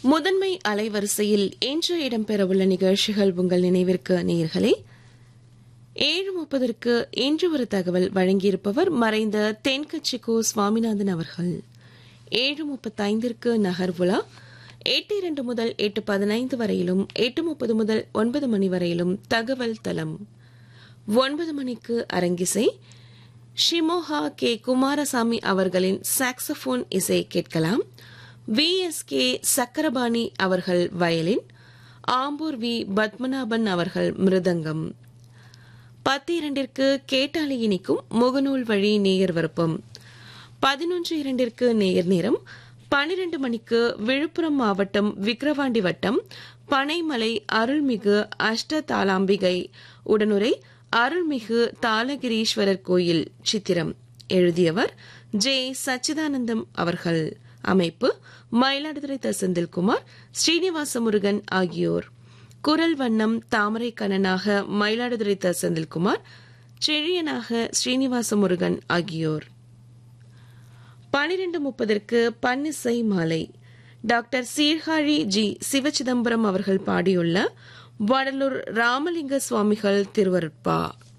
முதன்மை அலைவரிசையில் இன்று இடம்பெறவுள்ள நிகழ்ச்சிகள் உங்கள் நினைவிற்கு நேர்களே ஏழு முப்பதற்கு இன்று ஒரு தகவல் வழங்கியிருப்பவர் மறைந்த தென்கட்சி கோ சுவாமிநாதன் அவர்கள் ஏழு முப்பத்தைந்திற்கு நகர்வுலா எட்டு இரண்டு முதல் எட்டு பதினைந்து வரையிலும் எட்டு முப்பது முதல் ஒன்பது மணி வரையிலும் தகவல் தளம் ஒன்பது மணிக்கு அரங்கிசை ஷிமோஹா கே குமாரசாமி அவர்களின் சாக்ஸபோன் இசை கேட்கலாம் வி எஸ் கே சக்கரபாணி அவர்கள் வயலின் ஆம்பூர் வி பத்மநாபன் அவர்கள் மிருதங்கம் பத்து இரண்டிற்கு கேட்டாலி இனிக்கும் முகநூல் வழி நேயர் விருப்பம் பதினொன்று இரண்டிற்கு நேயர் நேரம் பனிரெண்டு மணிக்கு விழுப்புரம் மாவட்டம் விக்கிரவாண்டி வட்டம் பனைமலை அருள்மிகு அஷ்ட தாளாம்பிகை உடனுரை அருள்மிகு தாளகிரீஸ்வரர் கோயில் சித்திரம் எழுதியவர் ஜே சச்சிதானந்தம் அவர்கள் அமைப்பு மயிலாடுதுறை த செந்தில்குமார் ஸ்ரீனிவாச முருகன் ஆகியோர் குரல் வண்ணம் தாமரை கண்ணனாக மயிலாடுதுறை த செந்தில்குமார் செழியனாக ஸ்ரீனிவாச முருகன் ஆகியோர் பனிரெண்டு முப்பதற்கு பன்னிசை மாலை டாக்டர் சீர்காழி ஜி சிவச்சிதம்பரம் அவர்கள் பாடியுள்ள வடலூர் ராமலிங்க சுவாமிகள் திருவருட்பா